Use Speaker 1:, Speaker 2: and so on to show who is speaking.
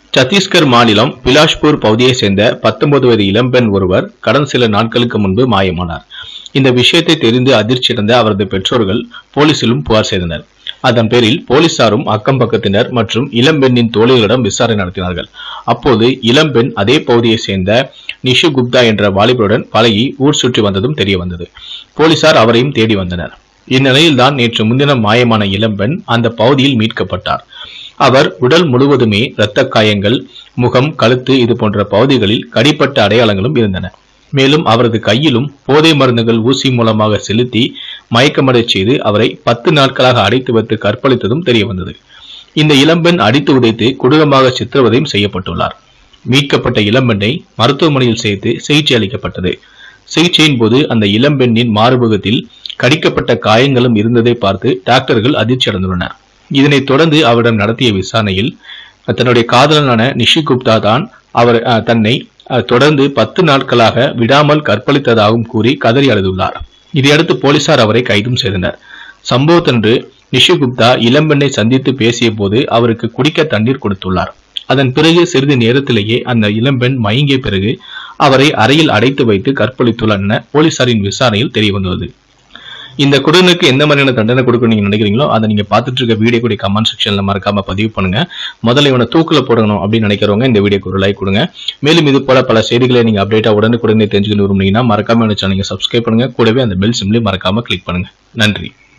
Speaker 1: சத்தீஸ்கர் மாநிலம் பிலாஷ்பூர் பகுதியைச் சேர்ந்த 19 வயது இளம்பெண் ஒருவர் கடந்த சில நாட்களுக்கு முன்பு மாயமானார் இந்த விஷயத்தை தெரிந்து அதிர்ச்சியடைந்த அவரது பெற்றோர்கள் போலீசிலும் புகார் செய்தனர் அதன் பேரில் போலீசாரும் அக்கம் பக்கத்தினர் மற்றும் இளம்பெண்ணின் தோழிகளிடம் விசாரணை நடத்தினார்கள் அப்போது இளம்பெண் அதே பகுதியைச் சேர்ந்த நிஷு குப்தா என்ற வாலிபருடன் பழகி ஊர் சுற்றி வந்ததும் தெரிய வந்தது போலீசார் அவரையும் தேடி வந்தனர் இந்நிலையில்தான் நேற்று முன்தினம் மாயமான இளம்பெண் அந்த பகுதியில் மீட்கப்பட்டார் அவர் உடல் முழுவதுமே இரத்த காயங்கள் முகம் கழுத்து இது போன்ற பகுதிகளில் கடிப்பட்ட அடையாளங்களும் இருந்தன மேலும் அவரது கையிலும் போதை மருந்துகள் ஊசி மூலமாக செலுத்தி மயக்கமடைச் செய்து அவரை பத்து நாட்களாக அடைத்து வைத்து கற்பழித்ததும் தெரிய வந்தது இந்த இளம்பெண் அடித்து உதைத்து கொடூரமாக சித்திரவதையும் செய்யப்பட்டுள்ளார் மீட்கப்பட்ட இளம்பெண்ணை மருத்துவமனையில் சேர்த்து சிகிச்சை அளிக்கப்பட்டது சிகிச்சையின் போது அந்த இளம்பெண்ணின் மார்பகத்தில் கடிக்கப்பட்ட காயங்களும் இருந்ததை பார்த்து டாக்டர்கள் அதிர்ச்சி அடைந்துள்ளனர் இதனைத் தொடர்ந்து அவரிடம் நடத்திய விசாரணையில் தன்னுடைய காதலனான நிஷி குப்தா தான் அவர் அஹ், தன்னை அஹ், தொடர்ந்து பத்து நாட்களாக விடாமல் கற்பழித்ததாகவும் கூறி கதறி அழுதுள்ளார் இதையடுத்து போலீசார் அவரை கைதும் செய்தனர் சம்பவத்தன்று நிஷி குப்தா இளம்பெண்ணை சந்தித்து பேசிய போது அவருக்கு குடிக்க தண்ணீர் கொடுத்துள்ளார் அதன் பிறகு சிறிது நேரத்திலேயே அந்த இளம்பெண் மயங்கிய பிறகு அவரை அறையில் அடைத்து வைத்து கற்பழித்துள்ளார் என போலீசாரின் விசாரணையில் தெரிய வந்துள்ளது இந்த குடனுக்கு எந்த மாதிரியான தண்டனை கொடுக்கணும் நீங்க நினைக்கிறீங்களோ அதை நீங்க பார்த்துட்டு இருக்க வீடியோ கூட கமெண்ட் செக்ஷன்ல மறக்காம பதிவு பண்ணுங்க முதல்ல இவனை தூக்கில போடணும் அப்படின்னு நினைக்கிறவங்க இந்த வீடியோக்கு ஒரு லைக் கொடுங்க மேலும் இது போல பல செய்திகளை நீங்க அப்டேட்டா உடனுக்குடனே தெரிஞ்சுக்கணும் விரும்புனீங்கன்னா மறக்காம என்ன சேனலை சப்ஸ்கிரைப் பண்ணுங்க கூடவே அந்த பெல் சிம்லையும் மறக்காம கிளிக் பண்ணுங்க நன்றி